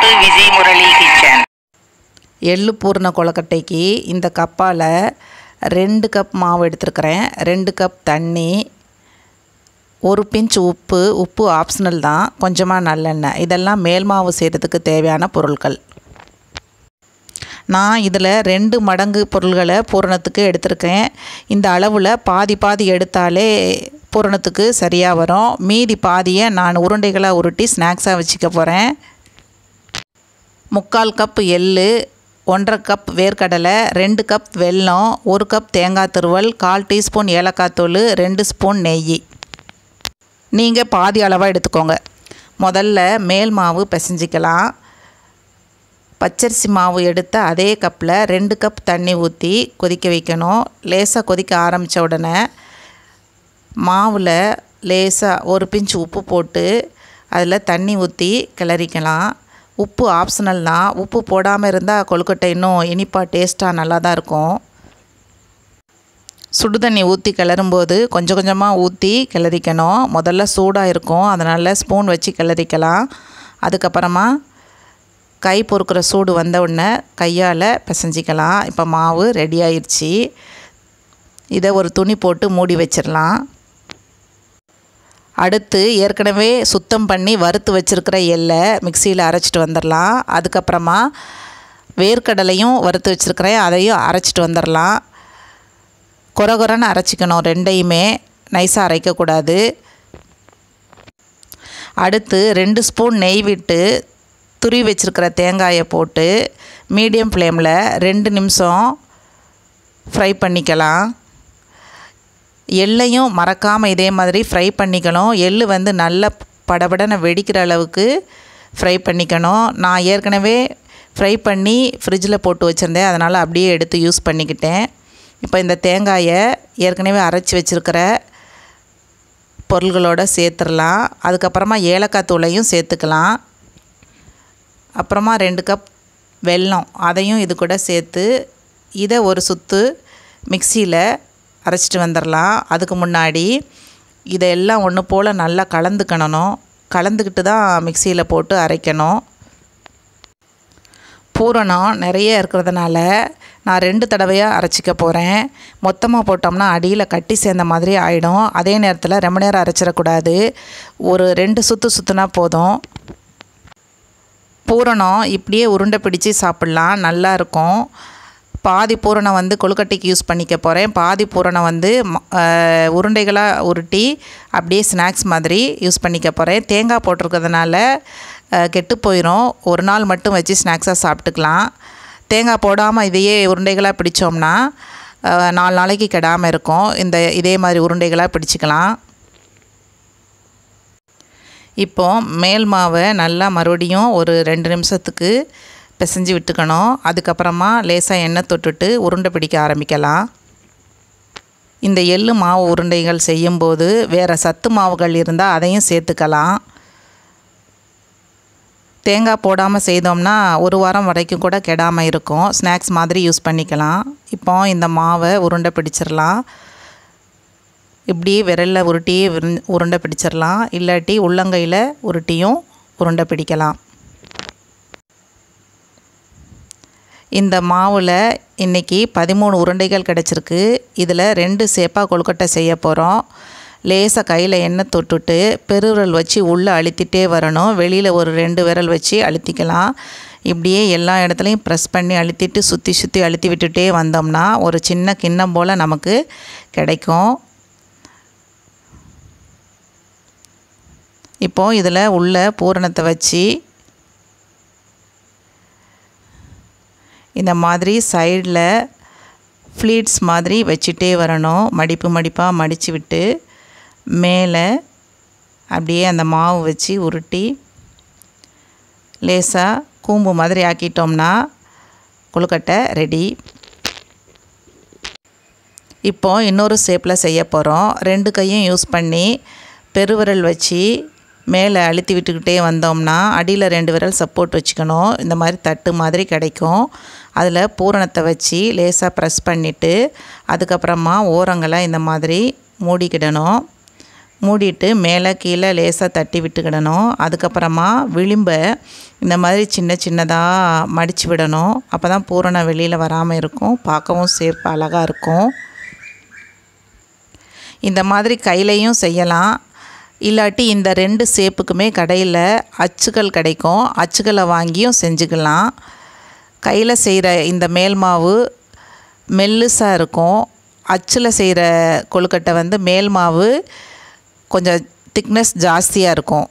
Vijay Murali kitchen எள்ளு பூர்ண கொழுக்கட்டைக்கு இந்த கப்பால் ரெண்டு கப் மாவு எடுத்துருக்கிறேன் ரெண்டு கப் தண்ணி ஒரு பிஞ்ச் உப்பு உப்பு ஆப்ஷனல் தான் கொஞ்சமாக நல்லெண்ணெய் இதெல்லாம் மேல் மாவு செய்கிறதுக்கு தேவையான பொருட்கள் நான் இதில் ரெண்டு மடங்கு பொருள்களை பூரணத்துக்கு எடுத்திருக்கேன் இந்த அளவில் பாதி பாதி எடுத்தாலே பூரணத்துக்கு சரியாக வரும் மீதி பாதியை நான் உருண்டைகளாக உருட்டி ஸ்நாக்ஸாக வச்சுக்க போகிறேன் முக்கால் கப் எள்ளு ஒன்றரை கப் வேர்க்கடலை ரெண்டு கப் வெல்லம் ஒரு கப் தேங்காய் துருவல் கால் டீஸ்பூன் ஏலக்காய் தூள் ரெண்டு ஸ்பூன் நெய் நீங்கள் பாதி அளவாக எடுத்துக்கோங்க முதல்ல மேல் மாவு பிசைஞ்சிக்கலாம் பச்சரிசி மாவு எடுத்த அதே கப்பில் ரெண்டு கப் தண்ணி ஊற்றி கொதிக்க வைக்கணும் லேசாக கொதிக்க ஆரம்பித்த உடனே மாவில் லேசாக ஒரு பிஞ்ச் உப்பு போட்டு அதில் தண்ணி ஊற்றி கிளறிக்கலாம் உப்பு ஆப்ஷனல் தான் உப்பு போடாமல் இருந்தால் கொழுக்கட்டை இன்னும் இனிப்பாக டேஸ்ட்டாக நல்லா தான் இருக்கும் சுடு தண்ணி ஊற்றி கிளறும்போது கொஞ்சம் கொஞ்சமாக ஊற்றி கிளறிக்கணும் முதல்ல சூடாக இருக்கும் அதனால் ஸ்பூன் வச்சு கிளறிக்கலாம் அதுக்கப்புறமா கை பொறுக்கிற சூடு வந்த உடனே கையால் பிசைஞ்சிக்கலாம் இப்போ மாவு ரெடி ஆயிடுச்சு இதை ஒரு துணி போட்டு மூடி வச்சிடலாம் அடுத்து ஏற்கனவே சுத்தம் பண்ணி வறுத்து வச்சுருக்கிற எள்ளை மிக்சியில் அரைச்சிட்டு வந்துடலாம் அதுக்கப்புறமா வேர்க்கடலையும் வறுத்து வச்சுருக்கிறேன் அதையும் அரைச்சிட்டு வந்துடலாம் குறை குறைன்னு அரைச்சிக்கணும் ரெண்டையுமே நைஸாக அரைக்கக்கூடாது அடுத்து ரெண்டு ஸ்பூன் நெய் விட்டு துருவி வச்சுருக்கிற தேங்காயை போட்டு மீடியம் ஃப்ளேமில் ரெண்டு நிமிஷம் ஃப்ரை பண்ணிக்கலாம் எள்ளையும் மறக்காமல் இதே மாதிரி ஃப்ரை பண்ணிக்கணும் எள் வந்து நல்ல படபடன்னு வெடிக்கிற அளவுக்கு ஃப்ரை பண்ணிக்கணும் நான் ஏற்கனவே ஃப்ரை பண்ணி ஃப்ரிட்ஜில் போட்டு வச்சுருந்தேன் அதனால் அப்படியே எடுத்து யூஸ் பண்ணிக்கிட்டேன் இப்போ இந்த தேங்காயை ஏற்கனவே அரைச்சி வச்சுருக்கிற பொருள்களோடு சேர்த்துடலாம் அதுக்கப்புறமா ஏலக்காய் தூளையும் சேர்த்துக்கலாம் அப்புறமா ரெண்டு கப் வெல்லம் அதையும் இது கூட சேர்த்து இதை ஒரு சுற்று மிக்சியில் அரைச்சிட்டு வந்துடலாம் அதுக்கு முன்னாடி இதெல்லாம் ஒன்று போல் நல்லா கலந்துக்கணும் கலந்துக்கிட்டு தான் மிக்சியில் போட்டு அரைக்கணும் பூரணம் நிறைய இருக்கிறதுனால நான் ரெண்டு தடவையாக அரைச்சிக்க போகிறேன் மொத்தமாக போட்டோம்னா அடியில் கட்டி சேர்ந்த மாதிரி ஆகிடும் அதே நேரத்தில் ரொம்ப நேரம் அரைச்சிடக்கூடாது ஒரு ரெண்டு சுற்று சுற்றுனா போதும் பூரணம் இப்படியே உருண்டை பிடிச்சி சாப்பிட்லாம் நல்லா இருக்கும் பாதி பூரணம் வந்து கொழுக்கட்டைக்கு யூஸ் பண்ணிக்க போகிறேன் பாதி பூரணம் வந்து உருண்டைகளாக உருட்டி அப்படியே ஸ்நாக்ஸ் மாதிரி யூஸ் பண்ணிக்க போகிறேன் தேங்காய் போட்டிருக்கிறதுனால கெட்டு போயிடும் ஒரு நாள் மட்டும் வச்சு ஸ்நாக்ஸாக சாப்பிட்டுக்கலாம் தேங்காய் போடாமல் இதையே உருண்டைகளாக பிடிச்சோம்னா நாலு நாளைக்கு கெடாமல் இருக்கும் இந்த இதே மாதிரி உருண்டைகளாக பிடிச்சிக்கலாம் இப்போ மேல் மாவை நல்லா மறுபடியும் ஒரு ரெண்டு நிமிஷத்துக்கு பிசைஞ்சு விட்டுக்கணும் அதுக்கப்புறமா லேசாக எண்ணெய் தொட்டுட்டு உருண்டை பிடிக்க ஆரம்பிக்கலாம் இந்த எள்ளு மாவு உருண்டைகள் செய்யும்போது வேறு சத்து மாவுகள் இருந்தால் அதையும் சேர்த்துக்கலாம் தேங்காய் போடாமல் செய்தோம்னா ஒரு வாரம் வரைக்கும் கூட கெடாமல் இருக்கும் ஸ்நாக்ஸ் மாதிரி யூஸ் பண்ணிக்கலாம் இப்போ இந்த மாவை உருண்டை பிடிச்சிடலாம் இப்படி விரலில் உருட்டி உருண்டை பிடிச்சிடலாம் இல்லாட்டி உள்ளங்கையில் உருட்டியும் உருண்டை பிடிக்கலாம் இந்த மாவில் இன்றைக்கி பதிமூணு உருண்டைகள் கிடச்சிருக்கு இதில் ரெண்டு சேப்பாக கொழுக்கட்டை செய்ய போகிறோம் லேசாக கையில் எண்ணெய் தொட்டுட்டு பெருவிரல் வச்சு உள்ளே அழுத்திட்டே வரணும் வெளியில் ஒரு ரெண்டு விரல் வச்சு அழுத்திக்கலாம் இப்படியே எல்லா இடத்துலையும் ப்ரெஸ் பண்ணி அழுத்திட்டு சுற்றி சுற்றி அழுத்தி விட்டுட்டே வந்தோம்னா ஒரு சின்ன கிண்ணம் போல் நமக்கு கிடைக்கும் இப்போது இதில் உள்ள பூரணத்தை வச்சு இந்த மாதிரி சைடில் ஃப்ளீட்ஸ் மாதிரி வச்சுட்டே வரணும் மடிப்பு மடிப்பாக மடித்து விட்டு மேலே அப்படியே அந்த மாவு வச்சு உருட்டி லேசாக கூம்பு மாதிரி ஆக்கிட்டோம்னா கொழுக்கட்டை ரெடி இப்போ இன்னொரு ஷேப்பில் செய்ய போகிறோம் ரெண்டு கையும் யூஸ் பண்ணி பெருவிரல் வச்சு மேலே அழுத்தி விட்டுக்கிட்டே வந்தோம்னா அடியில் ரெண்டு விரல் சப்போர்ட் வச்சுக்கணும் இந்த மாதிரி தட்டு மாதிரி கிடைக்கும் அதில் பூரணத்தை வச்சு லேசாக ப்ரெஸ் பண்ணிவிட்டு அதுக்கப்புறமா ஓரங்களை இந்த மாதிரி மூடிக்கிடணும் மூடிட்டு மேலே கீழே லேசாக தட்டி விட்டுக்கிடணும் அதுக்கப்புறமா விளிம்பை இந்த மாதிரி சின்ன சின்னதாக மடித்து விடணும் அப்போ தான் பூரணம் வெளியில் வராமல் இருக்கும் பார்க்கவும் சேஃப் அழகாக இருக்கும் இந்த மாதிரி கையிலையும் செய்யலாம் இல்லாட்டி இந்த ரெண்டு சேப்புக்குமே கடையில் அச்சுகள் கிடைக்கும் அச்சுகளை வாங்கியும் செஞ்சுக்கலாம் கையில் செய்கிற இந்த மேல் மாவு மெல்லுசாக இருக்கும் அச்சில் செய்கிற கொழுக்கட்டை வந்து மேல் மாவு கொஞ்சம் திக்னஸ் ஜாஸ்தியாக இருக்கும்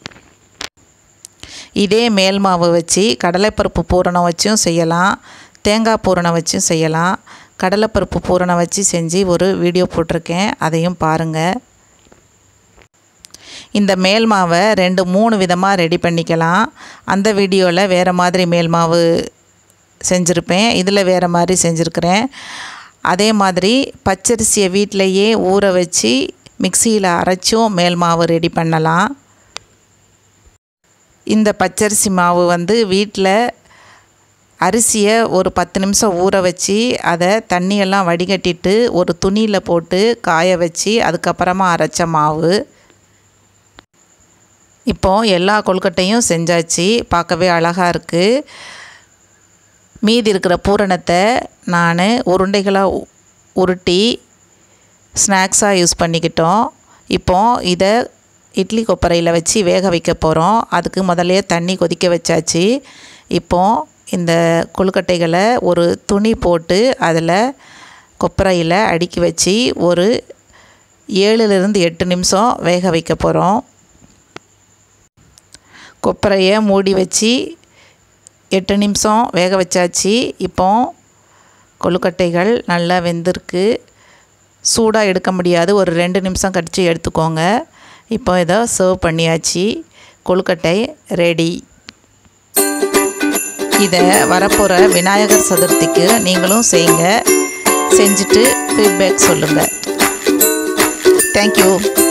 இதே மேல் மாவு வச்சு கடலைப்பருப்பு பூரணம் வச்சும் செய்யலாம் தேங்காய் பூரணம் வச்சும் செய்யலாம் கடலைப்பருப்பு பூரணம் வச்சு செஞ்சு ஒரு வீடியோ போட்டிருக்கேன் அதையும் பாருங்கள் இந்த மேல் மாவை ரெண்டு மூணு விதமாக ரெடி பண்ணிக்கலாம் அந்த வீடியோவில் வேறு மாதிரி மேல் மாவு செஞ்சுருப்பேன் இதில் வேறு மாதிரி செஞ்சுருக்கிறேன் அதே மாதிரி பச்சரிசியை வீட்டிலையே ஊற வச்சு மிக்சியில் அரைச்சும் மேல் மாவு ரெடி பண்ணலாம் இந்த பச்சரிசி மாவு வந்து வீட்டில் அரிசியை ஒரு பத்து நிமிஷம் ஊற வச்சு அதை தண்ணியெல்லாம் வடிகட்டிட்டு ஒரு துணியில் போட்டு காய வச்சு அதுக்கப்புறமா அரைச்ச மாவு இப்போ எல்லா கொழுக்கட்டையும் செஞ்சாச்சு பார்க்கவே அழகாக இருக்குது மீதி இருக்கிற பூரணத்தை நான் உருண்டைகளாக உருட்டி ஸ்நாக்ஸாக யூஸ் பண்ணிக்கிட்டோம் இப்போ இதை இட்லி கொப்பரையில் வச்சு வேக வைக்க போகிறோம் அதுக்கு முதல்லையே தண்ணி கொதிக்க வச்சாச்சு இப்போ இந்த கொழுக்கட்டைகளை ஒரு துணி போட்டு அதில் கொப்பரையில் அடுக்கி வச்சு ஒரு ஏழுலேருந்து எட்டு நிமிஷம் வேக வைக்க போகிறோம் கொப்பரையை மூடி வச்சு எட்டு நிமிஷம் வேக வச்சாச்சு இப்போ கொழுக்கட்டைகள் நல்லா வெந்திருக்கு சூடாக எடுக்க முடியாது ஒரு ரெண்டு நிமிஷம் கழித்து எடுத்துக்கோங்க இப்போ இதை சர்வ் பண்ணியாச்சு கொழுக்கட்டை ரெடி இதை வரப்போகிற விநாயகர் சதுர்த்திக்கு நீங்களும் செய்யுங்க செஞ்சுட்டு ஃபீட்பேக் சொல்லுங்கள் தேங்க்யூ